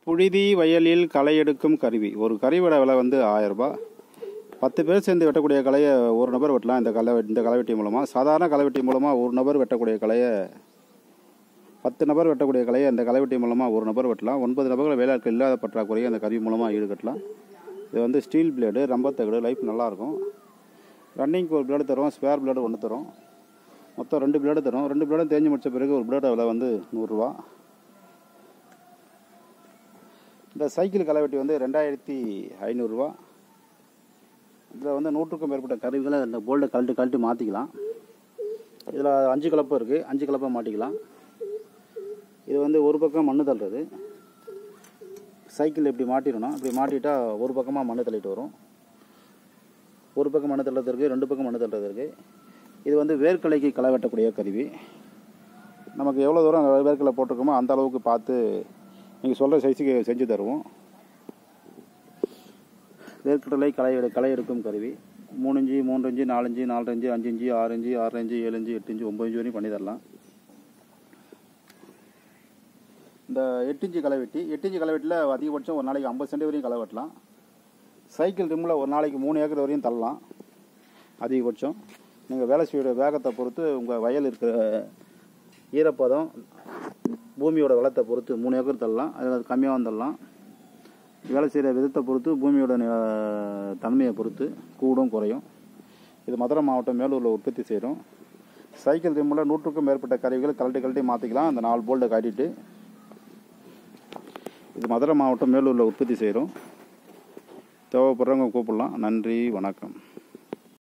புழுதி வயலில் களை எடுக்கும் கருவி ஒரு கருவியோட விலை வந்து ஆயிரம் ரூபாய் பத்து பேர் சேர்ந்து வெட்டக்கூடிய கலையை ஒரு நபர் வெட்டலாம் இந்த களை இந்த களைவெட்டி மூலமாக சாதாரண களைவெட்டி மூலமாக ஒரு நபர் வெட்டக்கூடிய கலையை பத்து நபர் வெட்டக்கூடிய கலையை அந்த களைவெட்டி மூலமாக ஒரு நபர் வெட்டலாம் ஒன்பது நபர்கள் வேலையாட்கள் இல்லாத பற்றாக்குறையை அந்த கருவி மூலமாக ஈடுகட்டலாம் இது வந்து ஸ்டீல் பிளேடு ரம்பத்தகடு லைஃப் நல்லாயிருக்கும் ரன்னிங்க்கு ஒரு பிளேடு தரும் ஸ்பேர் பிளேடு ஒன்று தரும் மொத்தம் ரெண்டு பிளேடு தரும் ரெண்டு பிளேடும் தேஞ்சு முடிச்ச பிறகு ஒரு பிளேட விலை வந்து நூறுரூவா இந்த சைக்கிள் களைவெட்டி வந்து ரெண்டாயிரத்தி ஐநூறுரூவா இதில் வந்து நூற்றுக்கும் மேற்பட்ட கருவிகளை இந்த போல்டை கழட்டி கழட்டி மாற்றிக்கலாம் இதில் அஞ்சு கலப்பை இருக்குது அஞ்சு கலப்பை மாட்டிக்கலாம் இது வந்து ஒரு பக்கம் மண்ணு தள்ளுறது சைக்கிள் இப்படி மாட்டிடணும் இப்படி மாட்டிட்டா ஒரு பக்கமாக மண்ணு தள்ளிட்டு வரும் ஒரு பக்கம் மண்ணு தள்ளுறது இருக்குது ரெண்டு பக்கம் மண்ணு தள்ளுறது இருக்குது இது வந்து வேர்க்கலைக்கு களை வெட்டக்கூடிய கருவி நமக்கு எவ்வளோ தூரம் வேர்க்கலை போட்டிருக்கோமோ அந்த அளவுக்கு பார்த்து நீங்கள் சொல்கிற சைஸுக்கு செஞ்சு தருவோம் வேர்க்கடலை களை எடு களை எடுக்கும் கருவி மூணு இஞ்சி மூன்று இஞ்சி நாலஞ்சு நாலு இஞ்சி அஞ்சு இஞ்சி ஆறு இஞ்சி ஆறு இஞ்சி ஏழு இஞ்சி எட்டு இஞ்சி ஒம்பது இஞ்சி வரையும் பண்ணி தரலாம் இந்த எட்டு இன்ச்சு களை வெட்டி எட்டு இன்ச்சு களை வெட்டியில் அதிகபட்சம் ஒரு நாளைக்கு ஐம்பது சென்ட் வரையும் களை வெட்டலாம் சைக்கிள் ரிம்மில் ஒரு நாளைக்கு மூணு ஏக்கர் வரையும் தள்ளலாம் அதிகபட்சம் நீங்கள் வேலை செய்யோட வேகத்தை பொறுத்து உங்கள் வயல் இருக்கிற ஈரப்பதம் பூமியோட வளத்தை பொறுத்து மூணு ஏக்கர் தள்ளலாம் அதில் கம்மியாகவும் தள்ளலாம் வேலை செய்கிற விதத்தை பொறுத்து பூமியோட நி- தன்மையை பொறுத்து கூடும் குறையும் இது மதுரை மாவட்டம் மேலூரில் உற்பத்தி செய்கிறோம் சைக்கிள் ரிம்மில் நூற்றுக்கும் மேற்பட்ட கருவிகள் கழட்டி கழட்டி மாற்றிக்கலாம் அந்த நாலு போல்ட்டை காட்டிட்டு இது மதுரை மாவட்டம் மேலூரில் உற்பத்தி செய்கிறோம் தேவைப்படுறவங்க கூப்பிடலாம் நன்றி வணக்கம்